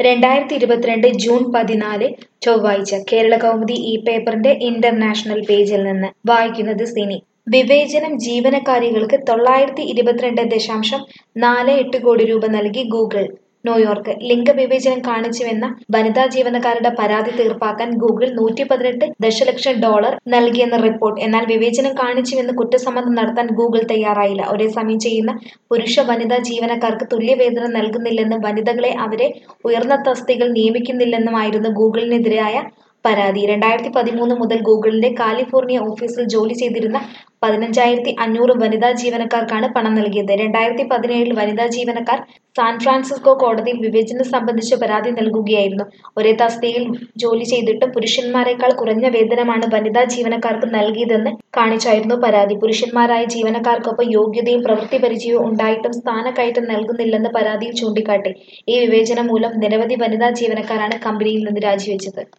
രണ്ടായിരത്തി ഇരുപത്തിരണ്ട് ജൂൺ പതിനാല് ചൊവ്വാഴ്ച കേരള കൗമുദി ഈ പേപ്പറിന്റെ ഇന്റർനാഷണൽ പേജിൽ നിന്ന് വായിക്കുന്നത് സിനി വിവേചനം ജീവനക്കാരികൾക്ക് തൊള്ളായിരത്തി ഇരുപത്തിരണ്ട് ദശാംശം നാല് എട്ട് കോടി രൂപ നൽകി ഗൂഗിൾ ന്യൂയോർക്ക് ലിംഗവിവേചനം കാണിച്ചുവെന്ന വനിതാ ജീവനക്കാരുടെ പരാതി തീർപ്പാക്കാൻ ഗൂഗിൾ നൂറ്റി പതിനെട്ട് ദശലക്ഷം ഡോളർ നൽകിയെന്ന റിപ്പോർട്ട് എന്നാൽ വിവേചനം കാണിച്ചുവെന്ന് കുറ്റസമ്മതം നടത്താൻ ഗൂഗിൾ തയ്യാറായില്ല ഒരേസമയം ചെയ്യുന്ന പുരുഷ വനിതാ ജീവനക്കാർക്ക് തുല്യവേതനം നൽകുന്നില്ലെന്നും വനിതകളെ അവരെ ഉയർന്ന തസ്തികകൾ നിയമിക്കുന്നില്ലെന്നുമായിരുന്നു ഗൂഗിളിനെതിരായ പരാതി രണ്ടായിരത്തി പതിമൂന്ന് മുതൽ ഗൂഗിളിന്റെ കാലിഫോർണിയ ഓഫീസിൽ ജോലി ചെയ്തിരുന്ന പതിനഞ്ചായിരത്തി അഞ്ഞൂറ് വനിതാ ജീവനക്കാർക്കാണ് പണം നൽകിയത് രണ്ടായിരത്തി പതിനേഴിൽ വനിതാ ജീവനക്കാർ സാൻ ഫ്രാൻസിസ്കോ കോടതിയിൽ വിവേചനം സംബന്ധിച്ച് പരാതി നൽകുകയായിരുന്നു ഒരേ തസ്തികയിൽ ജോലി ചെയ്തിട്ടും പുരുഷന്മാരെക്കാൾ കുറഞ്ഞ വേതനമാണ് വനിതാ ജീവനക്കാർക്ക് നൽകിയതെന്ന് കാണിച്ചായിരുന്നു പരാതി പുരുഷന്മാരായ ജീവനക്കാർക്കൊപ്പം യോഗ്യതയും പ്രവൃത്തി പരിചയവും ഉണ്ടായിട്ടും സ്ഥാനക്കയറ്റം നൽകുന്നില്ലെന്ന് പരാതിയിൽ ചൂണ്ടിക്കാട്ടി ഈ വിവേചനം മൂലം നിരവധി വനിതാ ജീവനക്കാരാണ് കമ്പനിയിൽ നിന്ന് രാജിവെച്ചത്